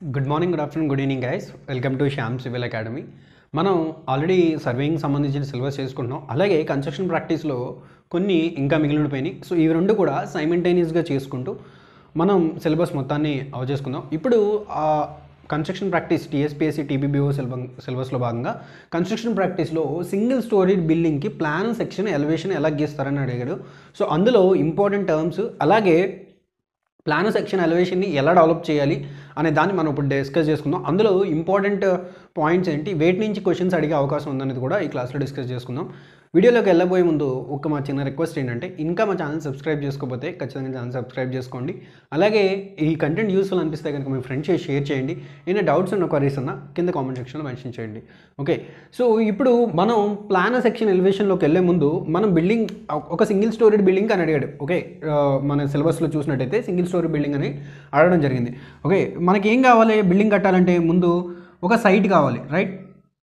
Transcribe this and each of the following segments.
good morning good afternoon good evening guys welcome to Shyam civil academy మనం already surveying సంబంధించిన syllabus చేసుకుంటున్నాం అలాగే construction ప్రాక్టీస్లో కొన్ని ఇంకా మిగిలిపోయినాయి సో ఇవి రెండు కూడా సైమెంటైనియస్గా చేసుకుంటూ మనం సిలబస్ మొత్తాన్ని అవ చేసుకుందాం ఇప్పుడు ఆ కన్స్ట్రక్షన్ ప్రాక్టీస్ టీఎస్పీఎస్సీ టీబీబీఓ సిలబ సిలబస్లో భాగంగా కన్స్ట్రక్షన్ ప్రాక్టీస్లో సింగిల్ స్టోరీ బిల్డింగ్కి ప్లాన్ సెక్షన్ ఎలివేషన్ ఎలా గీస్తారని అడిగాడు సో అందులో ఇంపార్టెంట్ టర్మ్స్ అలాగే ప్లాన్ సెక్షన్ ఎలివేషన్ని ఎలా డెవలప్ చేయాలి అనే దాన్ని మనం ఇప్పుడు డిస్కస్ చేసుకుందాం అందులో ఇంపార్టెంట్ పాయింట్స్ ఏంటి వేటి నుంచి క్వశ్చన్స్ అడిగే అవకాశం ఉందనేది కూడా ఈ క్లాస్లో డిస్కస్ చేసుకుందాం వీడియోలోకి వెళ్ళబోయే ముందు ఒక మా చిన్న రిక్వెస్ట్ ఏంటంటే ఇంకా మా ఛానల్ సబ్స్క్రైబ్ చేసుకోకపోతే ఖచ్చితంగా ఛానల్ సబ్స్క్రైబ్ చేసుకోండి అలాగే ఈ కంటెంట్ యూస్ఫుల్ అనిపిస్తే కనుక మీ ఫ్రెండ్స్ షేర్ చేయండి ఏమైనా డౌట్స్ ఉన్న క్వరీస్ ఉన్నా కింద కామెంట్ సెక్షన్లో మెన్షన్ చేయండి ఓకే సో ఇప్పుడు మనం ప్లాన్ సెక్షన్ ఎలివేషన్లోకి వెళ్ళే ముందు మనం బిల్డింగ్ ఒక సింగిల్ స్టోరీ బిల్డింగ్ అని అడిగాడు ఓకే ఆ, మన సిలబస్లో చూసినట్టయితే సింగిల్ స్టోరీ బిల్డింగ్ అని అడగడం జరిగింది ఓకే మనకి ఏం కావాలి బిల్డింగ్ కట్టాలంటే ముందు ఒక సైట్ కావాలి రైట్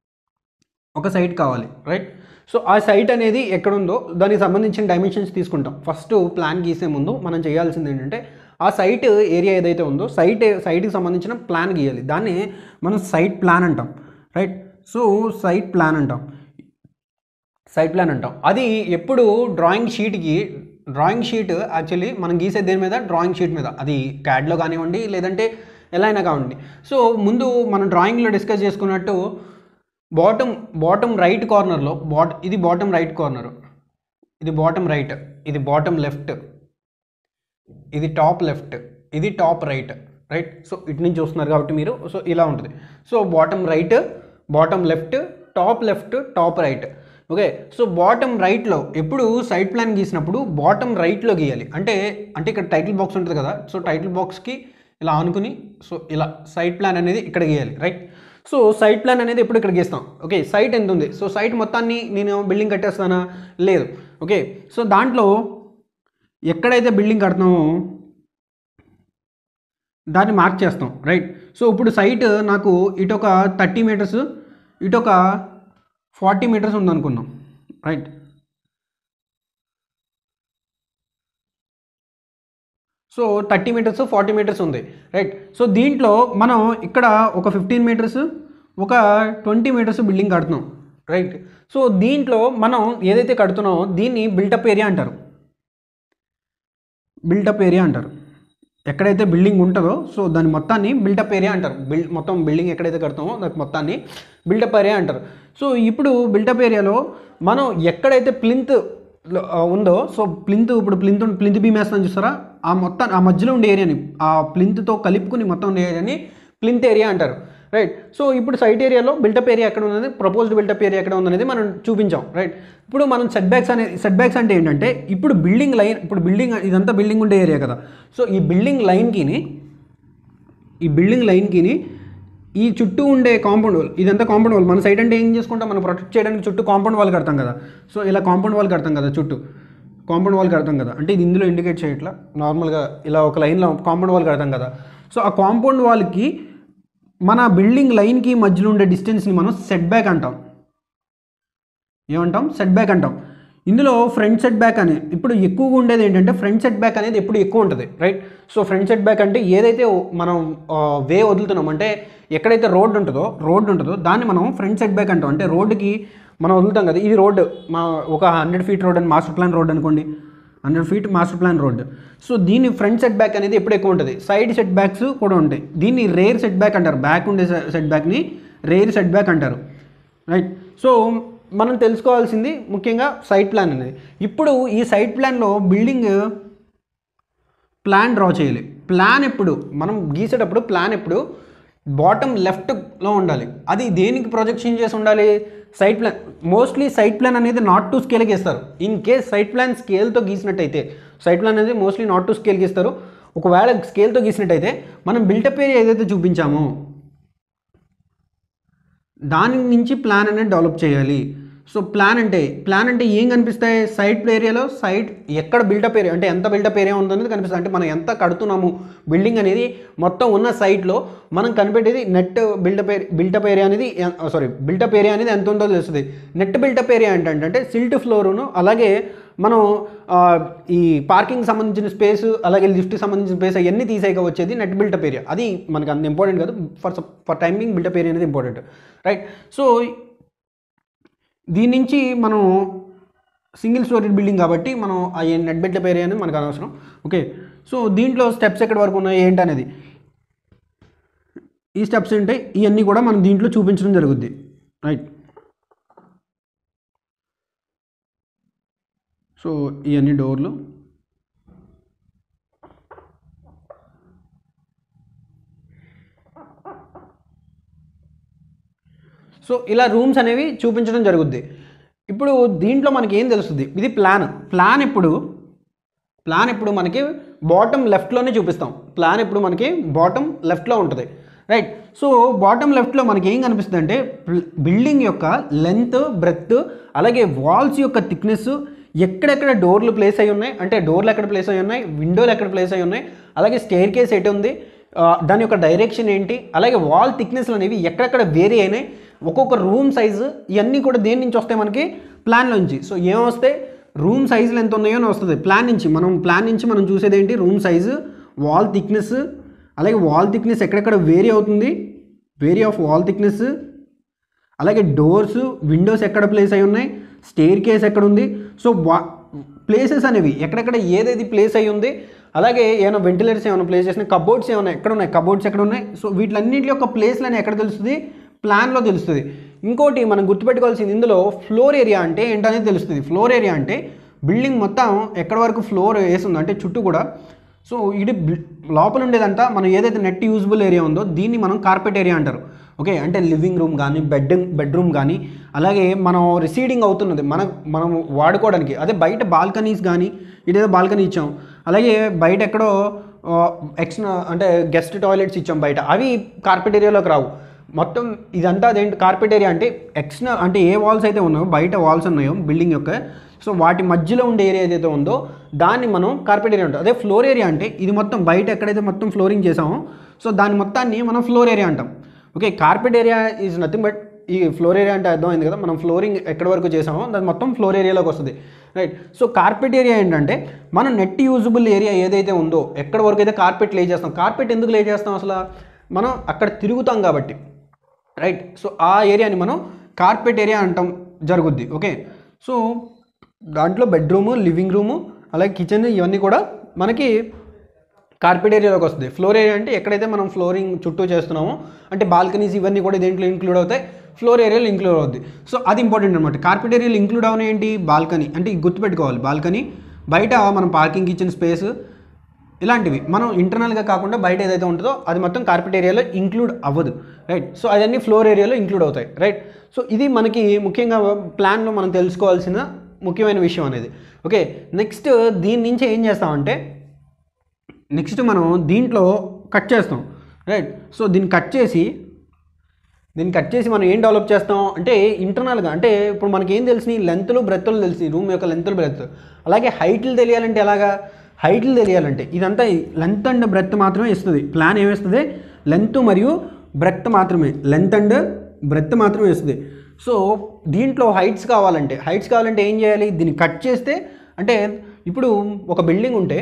ఒక సైట్ కావాలి రైట్ సో ఆ సైట్ అనేది ఎక్కడుందో దానికి సంబంధించిన డైమెన్షన్స్ తీసుకుంటాం ఫస్ట్ ప్లాన్ గీసే ముందు మనం చేయాల్సింది ఏంటంటే ఆ సైట్ ఏరియా ఏదైతే ఉందో సైట్ సైట్కి సంబంధించిన ప్లాన్ గీయాలి దాన్ని మనం సైట్ ప్లాన్ అంటాం రైట్ సో సైట్ ప్లాన్ అంటాం సైట్ ప్లాన్ అంటాం అది ఎప్పుడు డ్రాయింగ్ షీట్కి డ్రాయింగ్ షీట్ యాక్చువల్లీ మనం గీసే దేని మీద డ్రాయింగ్ షీట్ మీద అది క్యాడ్లో కానివ్వండి లేదంటే ఎలా అయినా కానివ్వండి సో ముందు మనం డ్రాయింగ్లో డిస్కస్ చేసుకున్నట్టు బాటమ్ బాటమ్ రైట్ కార్నర్లో బాట్ ఇది బాటమ్ రైట్ కార్నర్ ఇది బాటమ్ రైట్ ఇది బాటమ్ లెఫ్ట్ ఇది టాప్ లెఫ్ట్ ఇది టాప్ రైట్ రైట్ సో ఇటు నుంచి చూస్తున్నారు కాబట్టి మీరు సో ఇలా ఉంటుంది so bottom right bottom left top left top right okay so bottom రైట్లో ఎప్పుడు సైడ్ ప్లాన్ గీసినప్పుడు బాటమ్ రైట్లో గీయాలి అంటే అంటే ఇక్కడ టైటిల్ బాక్స్ ఉంటుంది కదా సో టైటిల్ బాక్స్కి ఇలా ఆనుకుని సో ఇలా సైడ్ ప్లాన్ అనేది ఇక్కడ గీయాలి రైట్ సో సైట్ ప్లాన్ అనేది ఎప్పుడు ఇక్కడ గీస్తాం ఓకే సైట్ ఎంత ఉంది సో సైట్ మొత్తాన్ని నేను బిల్డింగ్ కట్టేస్తానా లేదు ఓకే సో దాంట్లో ఎక్కడైతే బిల్డింగ్ కడతామో దాన్ని మార్క్ చేస్తాం రైట్ సో ఇప్పుడు సైట్ నాకు ఇటు ఒక థర్టీ మీటర్స్ ఇటు ఒక ఫార్టీ మీటర్స్ ఉందనుకుందాం right so thirty metres forty metres ఉంది రైట్ సో దీంట్లో మనం ఇక్కడ ఒక ఫిఫ్టీన్ మీటర్స్ ఒక ట్వంటీ మీటర్స్ బిల్డింగ్ కడుతున్నాం రైట్ సో దీంట్లో మనం ఏదైతే కడుతున్నామో దీన్ని బిల్టప్ ఏరియా అంటారు బిల్టప్ ఏరియా అంటారు ఎక్కడైతే బిల్డింగ్ ఉంటుందో సో దాని మొత్తాన్ని బిల్టప్ ఏరియా అంటారు బిల్ మొత్తం బిల్డింగ్ ఎక్కడైతే కడతామో దాని మొత్తాన్ని బిల్టప్ ఏరియా అంటారు సో ఇప్పుడు బిల్టప్ ఏరియాలో మనం ఎక్కడైతే ప్లింత్ ఉందో సో ప్లింత్ ఇప్పుడు ప్లింత్ ప్లింత్ బీమ్ వేస్తాను చూస్తారా ఆ మొత్తం ఆ మధ్యలో ఉండే ఏరియాని ఆ ప్లింత్తో కలుపుకుని మొత్తం ఉండే ఏరియాని ప్లింత్ ఏరియా అంటారు రైట్ సో ఇప్పుడు సైట్ ఏరియాలో బిల్టప్ ఏరియా ఎక్కడ ఉన్నది ప్రపోజ్డ్ బిల్టప్ ఏరియా ఎక్కడ ఉందనేది మనం చూపించాం రైట్ ఇప్పుడు మనం సెట్ బ్యాక్స్ అనే సెట్ బ్యాక్స్ అంటే ఏంటంటే ఇప్పుడు బిల్డింగ్ లైన్ ఇప్పుడు బిల్డింగ్ ఇదంతా బిల్డింగ్ ఉండే ఏరియా కదా సో ఈ బిల్డింగ్ లైన్కిని ఈ బిల్డింగ్ లైన్కిని ఈ చుట్టూ ఉండే కాంపౌండ్ వాల్ ఇదంతా కాంపౌండ్ వాల్ మన సైడ్ అంటే ఏం చేసుకుంటాం మనం ప్రొటెక్ట్ చేయడానికి చుట్టూ కాంపౌండ్ వాల్ కడతాం కదా సో ఇలా కాంపౌండ్ వాల్ కడతాం కదా చుట్టూ కాంపౌండ్ వాల్ కడతాం కదా అంటే ఇది ఇందులో ఇండికేట్ చేయట్లా నార్మల్గా ఇలా ఒక లైన్లో కాంపౌండ్ వాల్ కడతాం కదా సో ఆ కాంపౌండ్ వాల్కి మన బిల్డింగ్ లైన్కి మధ్యలో ఉండే డిస్టెన్స్ని మనం సెట్ బ్యాక్ అంటాం ఏమంటాం సెట్ బ్యాక్ అంటాం ఇందులో ఫ్రంట్ సెట్ బ్యాక్ అనేది ఇప్పుడు ఎక్కువగా ఉండేది ఏంటంటే ఫ్రంట్ సెట్ బ్యాక్ అనేది ఎప్పుడు ఎక్కువ ఉంటుంది right so front setback అంటే ఏదైతే మనం వే వదులుతున్నాం అంటే ఎక్కడైతే రోడ్ ఉంటుందో రోడ్ ఉంటుందో దాన్ని మనం ఫ్రంట్ సెట్ బ్యాక్ అంటాం అంటే రోడ్డుకి మనం వదులుతాం కదా ఇది రోడ్ మా ఒక హండ్రెడ్ ఫీట్ రోడ్ అని మాస్టర్ ప్లాన్ రోడ్ అనుకోండి hundred feet master plan road so దీని ఫ్రంట్ సెట్ బ్యాక్ అనేది ఎప్పుడు ఎక్కువ ఉంటుంది సైడ్ సెట్ బ్యాక్స్ కూడా ఉంటాయి దీన్ని రేర్ సెట్ బ్యాక్ అంటారు బ్యాక్ ఉండే సెట్ బ్యాక్ని రేర్ సెట్ బ్యాక్ అంటారు రైట్ సో మనం తెలుసుకోవాల్సింది ముఖ్యంగా సైట్ ప్లాన్ అనేది ఇప్పుడు ఈ సైట్ ప్లాన్లో బిల్డింగ్ ప్లాన్ డ్రా చేయాలి ప్లాన్ ఎప్పుడు మనం గీసేటప్పుడు ప్లాన్ ఎప్పుడు బాటమ్ లెఫ్ట్లో ఉండాలి అది దేనికి ప్రొజెక్షన్ చేసి ఉండాలి site plan mostly site plan అనేది నాట్ టు స్కేల్కి ఇస్తారు ఇన్ కేస్ సైట్ ప్లాన్ స్కేల్తో గీసినట్టయితే సైట్ ప్లాన్ అనేది మోస్ట్లీ నాట్ టు స్కేల్కి ఇస్తారు ఒకవేళ స్కేల్తో గీసినట్టయితే మనం బిల్టప్ ఏరియా ఏదైతే చూపించామో దాని నుంచి ప్లాన్ అనేది డెవలప్ చేయాలి సో ప్లాన్ అంటే ప్లాన్ అంటే ఏం కనిపిస్తాయి సైట్ ఏరియాలో సైట్ ఎక్కడ బిల్డప్ ఏరియా అంటే ఎంత బిల్డప్ ఏరియా ఉందనేది కనిపిస్తుంది అంటే మనం ఎంత కడుతున్నాము బిల్డింగ్ అనేది మొత్తం ఉన్న సైట్లో మనం కనిపెట్టేది నెట్ బిల్డప్ బిల్డప్ ఏరియా అనేది సారీ బిల్డప్ ఏరియా అనేది ఎంత ఉందో తెలుస్తుంది నెట్ బిల్డప్ ఏరియా ఏంటంటే సిల్ట్ ఫ్లోరును అలాగే మనం ఆ, ఈ పార్కింగ్ సంబంధించిన స్పేస్ అలాగే లిఫ్ట్కి సంబంధించిన స్పేస్ అవన్నీ తీసేయక వచ్చేది నెట్ బిల్డప్ ఏరియా అది మనకి అంత ఇంపార్టెంట్ కాదు for for timing built up area అనేది ఇంపార్టెంట్ రైట్ సో దీని నుంచి మనం సింగిల్ స్టోరీ బిల్డింగ్ కాబట్టి మనం ఆ నెట్ బిల్డప్ ఏరియా అనేది మనకు అనవసరం ఓకే సో దీంట్లో స్టెప్స్ ఎక్కడి వరకు ఉన్నాయి ఏంటి అనేది ఈ స్టెప్స్ ఏంటి ఇవన్నీ కూడా మనం దీంట్లో చూపించడం జరుగుద్ది రైట్ సో ఇవన్నీ డోర్లు సో ఇలా రూమ్స్ అనేవి చూపించడం జరుగుద్ది ఇప్పుడు దీంట్లో మనకి ఏం తెలుస్తుంది ఇది ప్లాన్ ప్లాన్ ఇప్పుడు ప్లాన్ ఇప్పుడు మనకి బాటమ్ లెఫ్ట్లోనే చూపిస్తాం ప్లాన్ ఇప్పుడు మనకి బాటమ్ లెఫ్ట్లో ఉంటుంది రైట్ సో బాటమ్ లెఫ్ట్లో మనకి ఏం కనిపిస్తుంది అంటే బిల్డింగ్ యొక్క లెంత్ బ్రెత్ అలాగే వాల్స్ యొక్క థిక్నెస్ ఎక్కడెక్కడ డోర్లు ప్లేస్ అయి ఉన్నాయి అంటే డోర్లు ఎక్కడ ప్లేస్ అయి ఉన్నాయి విండోలు ఎక్కడ ప్లేస్ అయి ఉన్నాయి అలాగే స్టేర్ కేస్ ఎటు ఉంది ఆ, దాని యొక్క డైరెక్షన్ ఏంటి అలాగే వాల్ థిక్నెస్లు అనేవి ఎక్కడెక్కడ వేరీ అయినాయి ఒక్కొక్క రూమ్ సైజు ఇవన్నీ కూడా దేని నుంచి వస్తాయి మనకి ప్లాన్లో నుంచి సో ఏం వస్తాయి రూమ్ సైజులు ఎంత ఉన్నాయో అని వస్తుంది ప్లాన్ నుంచి మనం ప్లాన్ నుంచి మనం చూసేది ఏంటి రూమ్ సైజు వాల్ థిక్నెస్ అలాగే వాల్ థిక్నెస్ ఎక్కడెక్కడ వేరీ అవుతుంది వేరీ ఆఫ్ వాల్ థిక్నెస్ అలాగే డోర్స్ విండోస్ ఎక్కడ ప్లేస్ అయి ఉన్నాయి స్టేర్ కేస్ ఎక్కడ ఉంది సో వా ప్లేసెస్ అనేవి ఎక్కడెక్కడ ఏదేది ప్లేస్ అయి ఉంది అలాగే ఏమైనా వెంటిలేటర్స్ ఏమైనా ప్లేస్ చేసిన కబోర్డ్స్ ఏమైనా ఎక్కడ ఉన్నాయి కబోర్డ్స్ ఎక్కడ ఉన్నాయి సో వీటిలన్నింటి యొక్క ప్లేస్లని ఎక్కడ తెలుస్తుంది ప్లాన్లో తెలుస్తుంది ఇంకోటి మనం గుర్తుపెట్టుకోవాల్సింది ఇందులో ఫ్లోర్ ఏరియా అంటే ఏంటనేది తెలుస్తుంది ఫ్లోర్ ఏరియా అంటే బిల్డింగ్ మొత్తం ఎక్కడ వరకు ఫ్లోర్ వేసిందో అంటే చుట్టూ కూడా సో ఇది బి- లోపల ఉండేదంతా మనం ఏదైతే నెట్ యూజబుల్ ఏరియా ఉందో దీన్ని మనం కార్పెట్ ఏరియా అంటారు ఓకే అంటే లివింగ్ రూమ్ కానీ బెడ్ బెడ్రూమ్ కానీ అలాగే మనం రిసీడింగ్ అవుతున్నది మన మనం వాడుకోవడానికి అదే బయట బాల్కనీస్ కానీ ఇదేదో బాల్కనీ ఇచ్చాం అలాగే బయట ఎక్కడో ఎక్స్ అంటే గెస్ట్ టాయిలెట్స్ ఇచ్చాం బయట అవి కార్పెట్ ఏరియాలోకి రావు మొత్తం ఇదంతా అదేంటి కార్పెట్ ఏరియా అంటే ఎక్స్టర్నల్ అంటే ఏ వాల్స్ అయితే ఉన్నాయో బయట వాల్స్ ఉన్నాయో బిల్డింగ్ యొక్క సో వాటి మధ్యలో ఉండే ఏరియా ఏదైతే ఉందో దాన్ని మనం కార్పెట్ ఏరియా అంటాం అదే ఫ్లోర్ ఏరియా అంటే ఇది మొత్తం బయట ఎక్కడైతే మొత్తం ఫ్లోరింగ్ చేసామో సో దాని మొత్తాన్ని మనం ఫ్లోర్ ఏరియా అంటాం okay carpet area is nothing but ఈ ఫ్లోర్ ఏరియా అంటే అర్థమైంది కదా మనం ఫ్లోరింగ్ ఎక్కడి వరకు చేసామో దాని మొత్తం ఫ్లోర్ ఏరియాలోకి వస్తుంది రైట్ సో కార్పెట్ ఏరియా ఏంటంటే మనం నెట్ యూజబుల్ ఏరియా ఏదైతే ఉందో ఎక్కడి వరకు అయితే కార్పెట్ లే చేస్తాం కార్పెట్ ఎందుకు లే చేస్తాం అసలు మనం అక్కడ తిరుగుతాం కాబట్టి రైట్ సో ఆ ఏరియాని మనం కార్పెట్ ఏరియా అంటాం జరుగుద్ది ఓకే సో దాంట్లో బెడ్రూము లివింగ్ రూము అలాగే కిచెన్ ఇవన్నీ కూడా మనకి కార్పెట్ ఏరియాలోకి వస్తుంది ఫ్లోర్ ఏరియా అంటే ఎక్కడైతే మనం ఫ్లోరింగ్ చుట్టూ చేస్తున్నామో అంటే బాల్కనీస్ ఇవన్నీ కూడా దేంట్లో ఇంక్లూడ్ అవుతాయి ఫ్లోర్ ఏరియాలో ఇంక్లూడ్ అవుద్ది సో అది ఇంపార్టెంట్ అనమాట కార్పెట్ ఏరియాలో ఇంక్లూడ్ అవన ఏంటి బాల్కనీ అంటే ఇది గుర్తుపెట్టుకోవాలి బాల్కనీ బయట మనం పార్కింగ్ కిచెన్ స్పేస్ ఇలాంటివి మనం ఇంటర్నల్గా కాకుండా బయట ఏదైతే ఉంటుందో అది మొత్తం కార్పెట్ ఏరియాలో ఇంక్లూడ్ అవ్వదు రైట్ సో అవన్నీ ఫ్లోర్ ఏరియాలో ఇంక్లూడ్ అవుతాయి రైట్ సో ఇది మనకి ముఖ్యంగా ప్లాన్లో మనం తెలుసుకోవాల్సిన ముఖ్యమైన విషయం అనేది ఓకే నెక్స్ట్ దీని నుంచి ఏం చేస్తామంటే నెక్స్ట్ మనం దీంట్లో కట్ చేస్తాం రైట్ సో దీన్ని కట్ చేసి దీన్ని కట్ చేసి మనం ఏం డెవలప్ చేస్తాం అంటే ఇంటర్నల్గా అంటే ఇప్పుడు మనకి ఏం తెలిసి లెంత్లు బ్రెత్తులు తెలిసి రూమ్ యొక్క లెంత్లు బ్రెత్ అలాగే హైట్లు తెలియాలంటే ఎలాగా హైట్లు తెలియాలంటే ఇదంతా లెంత్ అండ్ బ్రెత్ మాత్రమే ఇస్తుంది ప్లాన్ ఏమిస్తుంది లెంత్ మరియు బ్రెత్ మాత్రమే లెంత్ అండ్ బ్రెత్ మాత్రమే ఇస్తుంది సో దీంట్లో హైట్స్ కావాలంటే హైట్స్ కావాలంటే ఏం చేయాలి దీన్ని కట్ చేస్తే అంటే ఇప్పుడు ఒక బిల్డింగ్ ఉంటే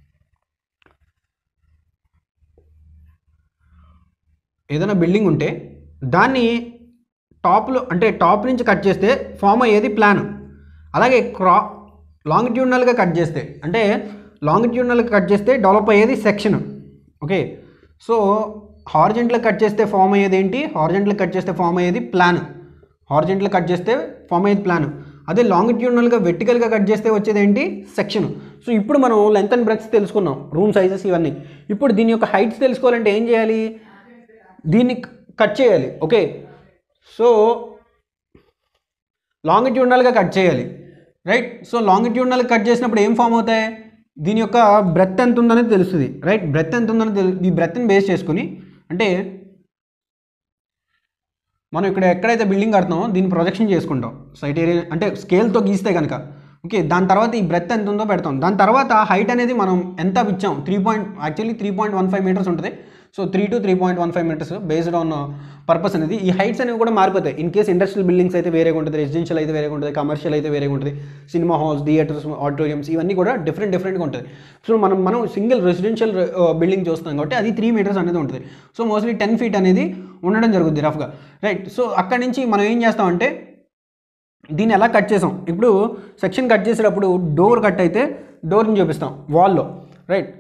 ఏదైనా బిల్డింగ్ ఉంటే దాన్ని టాప్లో అంటే టాప్ నుంచి కట్ చేస్తే ఫామ్ అయ్యేది ప్లాన్ అలాగే క్రా లాంగిట్యూడినల్గా కట్ చేస్తే అంటే లాంగిట్యూడినల్గా కట్ చేస్తే డెవలప్ అయ్యేది సెక్షన్ ఓకే సో హార్జెంట్లో కట్ చేస్తే ఫామ్ అయ్యేది ఏంటి హార్జెంట్లో కట్ చేస్తే ఫామ్ అయ్యేది ప్లాన్ హార్జెంట్లో కట్ చేస్తే ఫామ్ అయ్యేది ప్లాన్ అదే లాంగిట్యూడినల్గా వెర్టికల్గా కట్ చేస్తే వచ్చేది ఏంటి సెక్షన్ సో ఇప్పుడు మనం లెంత్ అండ్ బ్రెత్స్ తెలుసుకున్నాం రూమ్ సైజెస్ ఇవన్నీ ఇప్పుడు దీని యొక్క హైట్స్ తెలుసుకోవాలంటే ఏం చేయాలి దీన్ని కట్ చేయాలి ఓకే సో లాంగిట్యూడినల్గా కట్ చేయాలి రైట్ సో లాంగిట్యూడినల్ కట్ చేసినప్పుడు ఏం ఫామ్ అవుతాయి దీని యొక్క బ్రెత్ ఎంత ఉందనేది తెలుస్తుంది రైట్ బ్రెత్ ఎంత ఉందని తెలు ఈ బ్రెత్ని బేస్ చేసుకుని అంటే మనం ఇక్కడ ఎక్కడైతే బిల్డింగ్ కడుతున్నామో దీన్ని ప్రొజెక్షన్ చేసుకుంటాం సైట్ ఏరియా అంటే స్కేల్తో గీస్తే కనుక ఓకే దాని తర్వాత ఈ బ్రెత్ ఎంత ఉందో పెడతాం దాని తర్వాత హైట్ అనేది మనం ఎంత ఇచ్చాం three point actually three point one five metres ఉంటుంది so three to three point one five metres based on purpose అనేది ఈ హైట్స్ అనేవి కూడా మారిపోతాయి ఇన్ కేస్ ఇండస్ట్రియల్ బిల్డింగ్స్ అయితే వేరేగా ఉంటుంది రెసిడెన్షియల్ అయితే వేరేగా ఉంటుంది కమర్షియల్ అయితే వేరేగా ఉంటుంది సినిమా హాల్స్ థియేటర్స్ ఆడిటోరియంస్ ఇవన్నీ కూడా డిఫరెంట్ డిఫరెంట్గా ఉంటుంది సో మనం మనం సింగిల్ రెసిడెన్షియల్ బిల్డింగ్ చూస్తాం కాబట్టి అది త్రీ మీటర్స్ అనేది ఉంటుంది సో మోస్ట్లీ టెన్ ఫీట్ అనేది ఉండడం జరుగుతుంది రఫ్గా రైట్ సో అక్కడి నుంచి మనం ఏం చేస్తామంటే దీన్ని ఎలా కట్ చేసాం ఇప్పుడు సెక్షన్ కట్ చేసేటప్పుడు డోర్ కట్ అయితే డోర్ని చూపిస్తాం వాల్లో రైట్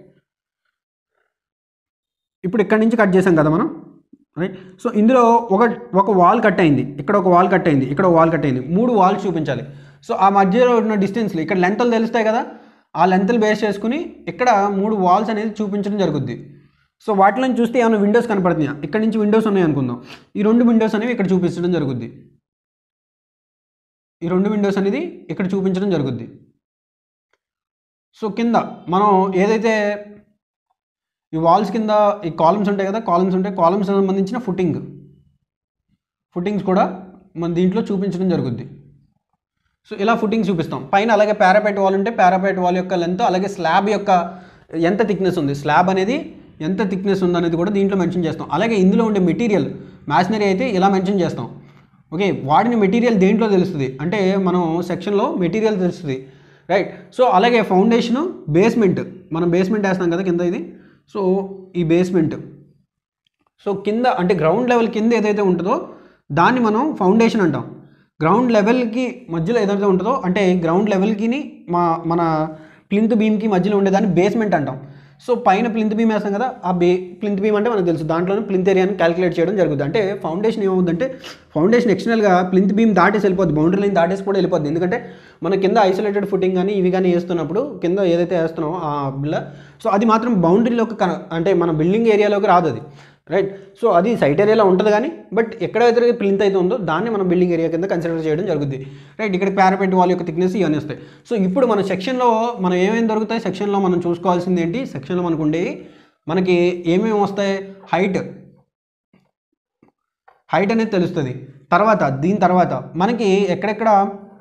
ఇప్పుడు ఇక్కడ నుంచి కట్ చేసాం కదా మనం రైట్ సో ఇందులో ఒక ఒక వాల్ కట్ అయింది ఇక్కడ ఒక వాల్ కట్ అయింది ఇక్కడ ఒక వాల్ కట్ అయింది మూడు వాల్స్ చూపించాలి సో ఆ మధ్యలో ఉన్న డిస్టెన్స్లు ఇక్కడ లెంత్లు తెలుస్తాయి కదా ఆ లెంత్లు బేస్ చేసుకుని ఇక్కడ మూడు వాల్స్ అనేది చూపించడం జరుగుద్ది సో వాటిలో చూస్తే ఏమైనా విండోస్ కనపడుతున్నాయా ఇక్కడ నుంచి విండోస్ ఉన్నాయి అనుకుందాం ఈ రెండు విండోస్ అనేవి ఇక్కడ చూపించడం జరుగుద్ది ఈ రెండు విండోస్ అనేది ఇక్కడ చూపించడం జరుగుద్ది సో కింద మనం ఏదైతే ఈ వాల్స్ కింద ఈ కాలమ్స్ ఉంటాయి కదా కాలమ్స్ ఉంటాయి కాలమ్స్ సంబంధించిన ఫుటింగ్ ఫుటింగ్స్ కూడా మన దీంట్లో చూపించడం జరుగుద్ది సో ఇలా ఫుటింగ్ చూపిస్తాం పైన అలాగే పారాపైట్ వాల్ ఉంటే పారాపైట్ వాల్ యొక్క లెంత్ అలాగే స్లాబ్ యొక్క ఎంత థిక్నెస్ ఉంది స్లాబ్ అనేది ఎంత థిక్నెస్ ఉంది అనేది కూడా దీంట్లో మెన్షన్ చేస్తాం అలాగే ఇందులో ఉండే మెటీరియల్ మ్యాషనరీ అయితే ఇలా మెన్షన్ చేస్తాం ఓకే వాడిన మెటీరియల్ దేంట్లో తెలుస్తుంది అంటే మనం సెక్షన్లో మెటీరియల్ తెలుస్తుంది రైట్ సో అలాగే ఫౌండేషను బేస్మెంట్ మనం బేస్మెంట్ వేస్తాం కదా కింద ఇది సో ఈ బేస్మెంట్ సో కింద అంటే గ్రౌండ్ లెవెల్ కింద ఏదైతే ఉంటుందో దాన్ని మనం ఫౌండేషన్ అంటాం గ్రౌండ్ లెవెల్కి మధ్యలో ఏదైతే ఉంటుందో అంటే గ్రౌండ్ లెవెల్కి మా మన ప్లింత్ బీమ్కి మధ్యలో ఉండేదాన్ని బేస్మెంట్ అంటాం సో పైన ప్లింత్ బీమ్ వేస్తాం కదా ఆ బే ప్లింత్ బీమ్ అంటే మనకు తెలుసు దాంట్లోనే ప్లింత్ ఏరియాని క్యాలిక్యులేట్ చేయడం జరుగుతుంది అంటే ఫౌండేషన్ ఏమవుతుందంటే ఫౌండేషన్ ఎక్స్టర్నల్గా ప్లింత్ బీమ్ దాటేసి వెళ్ళిపోద్ది బౌండరీ లైన్ దాటేసి కూడా వెళ్ళిపోద్ది ఎందుకంటే మన కింద ఐసోలేటెడ్ ఫుటింగ్ కానీ ఇవి కానీ వేస్తున్నప్పుడు కింద ఏదైతే వేస్తున్నామో ఆ బిల్ల సో అది మాత్రం బౌండరీలోకి కన అంటే మన బిల్డింగ్ ఏరియాలోకి రాదు అది రైట్ సో అది సైట్ ఏరియాలో ఉంటుంది కానీ బట్ ఎక్కడైతే ప్లింత్ అయితే ఉందో దాన్ని మనం బిల్డింగ్ ఏరియా కింద కన్సిడర్ చేయడం జరుగుతుంది రైట్ ఇక్కడ పారాపెట్ వాల్ యొక్క థిక్నెస్ ఇవన్నీ వస్తాయి సో ఇప్పుడు మన సెక్షన్లో మనం ఏమేమి దొరుకుతాయి సెక్షన్లో మనం చూసుకోవాల్సింది ఏంటి సెక్షన్లో మనకు ఉండేవి మనకి ఏమేమి వస్తాయి హైట్ హైట్ అనేది తెలుస్తుంది తర్వాత దీని తర్వాత మనకి ఎక్కడెక్కడ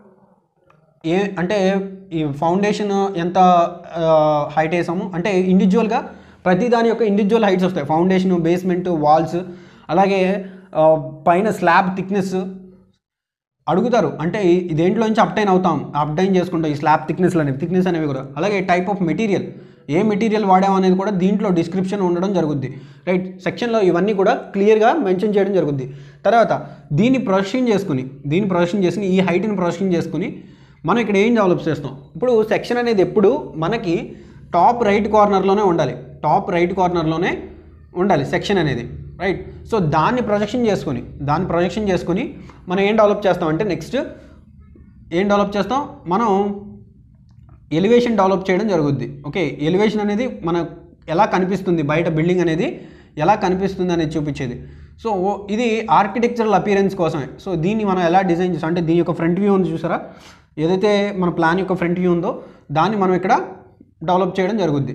ఏ అంటే ఈ ఫౌండేషన్ ఎంత హైట్ వేసాము అంటే ఇండివిజువల్గా ప్రతి దాని యొక్క ఇండివిజువల్ హైట్స్ వస్తాయి ఫౌండేషన్ బేస్మెంట్ వాల్స్ అలాగే ఆ, పైన స్లాబ్ థిక్నెస్ అడుగుతారు అంటే ఈ- దేంట్లోంచి అప్టైన్ అవుతాం అప్టైన్ చేసుకుంటాం ఈ స్లాబ్ థిక్నెస్లు అనేవి థిక్నెస్ అనేవి కూడా అలాగే టైప్ ఆఫ్ మెటీరియల్ ఏ మెటీరియల్ వాడాం అనేది కూడా దీంట్లో డిస్క్రిప్షన్ ఉండడం జరుగుద్ది రైట్ సెక్షన్లో ఇవన్నీ కూడా క్లియర్గా మెన్షన్ చేయడం జరుగుద్ది తర్వాత దీన్ని ప్రొజెక్షన్ చేసుకుని దీన్ని ప్రొజెక్షన్ చేసుకుని ఈ హైట్ని ప్రొజెక్షన్ చేసుకుని మనం ఇక్కడ ఏం డెవలప్ చేస్తాం ఇప్పుడు సెక్షన్ అనేది ఎప్పుడు మనకి టాప్ రైట్ కార్నర్లోనే ఉండాలి టాప్ రైట్ కార్నర్లోనే ఉండాలి సెక్షన్ అనేది రైట్ సో దాన్ని ప్రొజెక్షన్ చేసుకుని దాన్ని ప్రొజెక్షన్ చేసుకుని మనం ఏం డెవలప్ చేస్తామంటే నెక్స్ట్ ఏం డెవలప్ చేస్తాం మనం ఎలివేషన్ డెవలప్ చేయడం జరుగుద్ది ఓకే ఎలివేషన్ అనేది మన ఎలా కనిపిస్తుంది బయట బిల్డింగ్ అనేది ఎలా కనిపిస్తుంది అనేది చూపించేది సో ఇది ఆర్కిటెక్చరల్ అపియరెన్స్ కోసమే సో దీన్ని మనం ఎలా డిజైన్ చేస్తాం అంటే దీని యొక్క ఫ్రంట్ వ్యూ ఉంది చూసారా ఏదైతే మన ప్లాన్ యొక్క ఫ్రంట్ వ్యూ ఉందో దాన్ని మనం ఇక్కడ డెవలప్ చేయడం జరుగుద్ది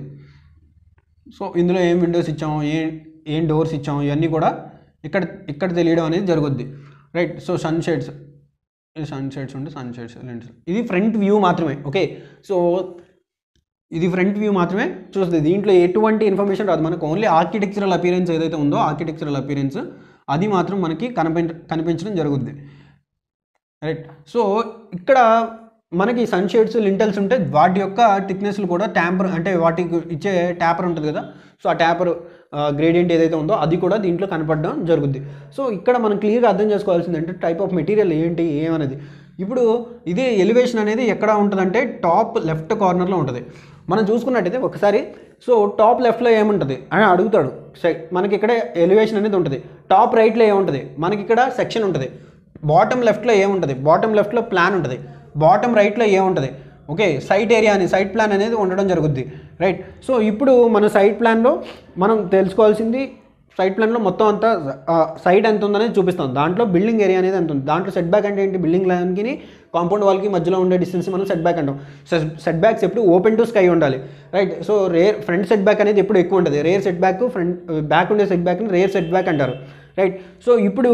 సో ఇందులో ఏం విండోస్ ఇచ్చాము ఏం ఏం డోర్స్ ఇచ్చాము ఇవన్నీ కూడా ఇక్కడ ఇక్కడ తెలియడం అనేది జరుగుద్ది right so sun shades sun shades ఉంటే సన్ షేడ్స్ లెన్స్ ఇది ఫ్రంట్ వ్యూ మాత్రమే ఓకే సో ఇది ఫ్రంట్ వ్యూ మాత్రమే చూస్తుంది దీంట్లో ఎటువంటి ఇన్ఫర్మేషన్ రాదు మనకు ఓన్లీ ఆర్కిటెక్చరల్ అపియరెన్స్ ఏదైతే ఉందో ఆర్కిటెక్చరల్ అపియరెన్స్ అది మాత్రం మనకి కనిపించ కనిపించడం జరుగుద్ది రైట్ సో ఇక్కడ మనకి సన్ షేడ్స్ లింటల్స్ ఉంటే వాటి యొక్క థిక్నెస్లు కూడా ట్యాంపర్ అంటే వాటికి ఇచ్చే ట్యాపర్ ఉంటుంది కదా సో ఆ ట్యాపర్ గ్రేడియంట్ ఏదైతే ఉందో అది కూడా దీంట్లో కనపడడం జరుగుద్ది సో ఇక్కడ మనం క్లియర్గా అర్థం చేసుకోవాల్సింది అంటే టైప్ ఆఫ్ మెటీరియల్ ఏంటి ఏమనేది ఇప్పుడు ఇదే ఎలివేషన్ అనేది ఎక్కడ ఉంటుందంటే టాప్ లెఫ్ట్ కార్నర్లో ఉంటుంది మనం చూసుకున్నట్టయితే ఒకసారి సో టాప్ లెఫ్ట్లో ఏముంటుంది అని అడుగుతాడు సె- మనకి ఇక్కడ ఎలివేషన్ అనేది ఉంటుంది టాప్ రైట్లో ఏముంటుంది మనకి ఇక్కడ సెక్షన్ ఉంటుంది బాటమ్ లెఫ్ట్లో ఏముంటుంది బాటమ్ లెఫ్ట్లో ప్లాన్ ఉంటుంది బాటమ్ రైట్లో ఏముంటుంది ఓకే సైట్ ఏరియా అని సైట్ ప్లాన్ అనేది ఉండడం జరుగుద్ది రైట్ సో ఇప్పుడు మన సైట్ ప్లాన్లో మనం తెలుసుకోవాల్సింది సైట్ ప్లాన్లో మొత్తం అంతా సైడ్ ఎంత ఉందనేది చూపిస్తాం దాంట్లో బిల్డింగ్ ఏరియా అనేది ఎంత ఉంది దాంట్లో సెట్ బ్యాక్ అంటే ఏంటి బిల్డింగ్ లైన్కి కాంపౌండ్ వాల్కి మధ్యలో ఉండే డిస్టెన్స్ మనం సెట్ బ్యాక్ అంటాం సెట్ బ్యాక్స్ ఎప్పుడు ఓపెన్ టు స్కై ఉండాలి right so rear front setback అనేది ఎప్పుడు ఎక్కువ ఉంటుంది rear setback front back ఉండే సెట్ బ్యాక్ని రేర్ సెట్ బ్యాక్ అంటారు రైట్ సో ఇప్పుడు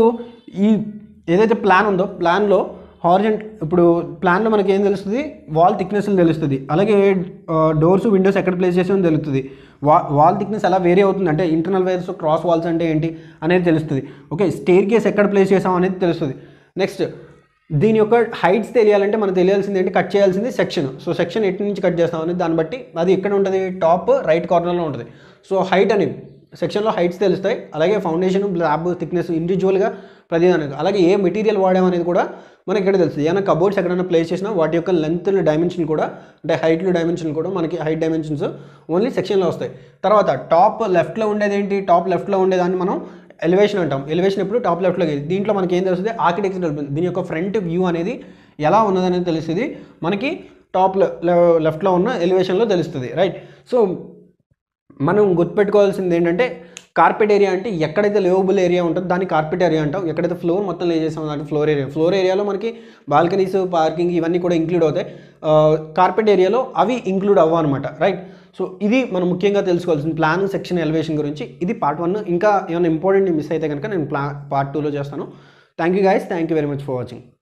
ఈ ఏదైతే ప్లాన్ ఉందో ప్లాన్లో హార్జెంట్ ఇప్పుడు ప్లాన్లో మనకి ఏం తెలుస్తుంది వాల్ థిక్నెస్ తెలుస్తుంది అలాగే డోర్స్ విండోస్ ఎక్కడ ప్లేస్ చేసామో తెలుస్తుంది వా వాల్ థిక్నెస్ ఎలా వేరీ అవుతుంది అంటే ఇంటర్నల్ వైర్స్ క్రాస్ వాల్స్ అంటే ఏంటి అనేది తెలుస్తుంది ఓకే స్టేర్ కేస్ ఎక్కడ ప్లేస్ చేసాం అనేది తెలుస్తుంది నెక్స్ట్ దీని యొక్క హైట్స్ తెలియాలంటే మనకు తెలియాల్సింది ఏంటి కట్ చేయాల్సింది సెక్షన్ సో సెక్షన్ ఎటు నుంచి కట్ చేస్తాం అనేది దాన్ని బట్టి అది ఎక్కడ ఉంటుంది టాప్ రైట్ కార్నర్లో ఉంటుంది సో హైట్ అనేది సెక్షన్లో హైట్స్ తెలుస్తాయి అలాగే ఫౌండేషన్ స్లాబ్ థిక్నెస్ ఇండివిజువల్గా ప్రతిదానికి అలాగే ఏ మెటీరియల్ వాడామనేది కూడా మనకి ఇక్కడ తెలుస్తుంది ఏమైనా కబోర్డ్స్ ఎక్కడైనా ప్లేస్ చేసినా వాటి యొక్క లెంత్ డైమెన్షన్ కూడా అంటే హైట్లు డైమెన్షన్ కూడా మనకి హైట్ డైమెన్షన్స్ ఓన్లీ సెక్షన్లో వస్తాయి తర్వాత టాప్ లెఫ్ట్లో ఉండేది ఏంటి టాప్ లెఫ్ట్లో ఉండేదాన్ని మనం ఎలివేషన్ అంటాం ఎలివేషన్ ఎప్పుడు టాప్ లెఫ్ట్లో దీంట్లో మనకి ఏం తెలుస్తుంది ఆర్కిటెక్చర్ దీని యొక్క ఫ్రంట్ వ్యూ అనేది ఎలా ఉన్నదనేది తెలుస్తుంది మనకి టాప్ లెఫ్ట్లో ఉన్న ఎలివేషన్లో తెలుస్తుంది రైట్ సో మనం గుర్తుపెట్టుకోవాల్సింది ఏంటంటే కార్పెట్ ఏరియా అంటే ఎక్కడైతే లేవబుల్ ఏరియా ఉంటుందో దాన్ని కార్పెట్ ఏరియా అంటాం ఎక్కడైతే ఫ్లోర్ మొత్తం లే చేసామో దాంట్లో ఫ్లోర్ ఏరియా ఫ్లోర్ ఏరియాలో మనకి బాల్కనీస్ పార్కింగ్ ఇవన్నీ కూడా ఇంక్లూడ్ అవుతాయి కార్పెట్ ఏరియాలో అవి ఇంక్లూడ్ అవ్వ అనమాట రైట్ సో ఇది మనం ముఖ్యంగా తెలుసుకోవాల్సింది ప్లాన్ సెక్షన్ ఎలివేషన్ గురించి ఇది పార్ట్ వన్ ఇంకా ఏమైనా ఇంపార్టెంట్ మిస్ అయితే కనుక నేను ప్లా పార్ట్ టూలో చేస్తాను thank you guys thank you very much for watching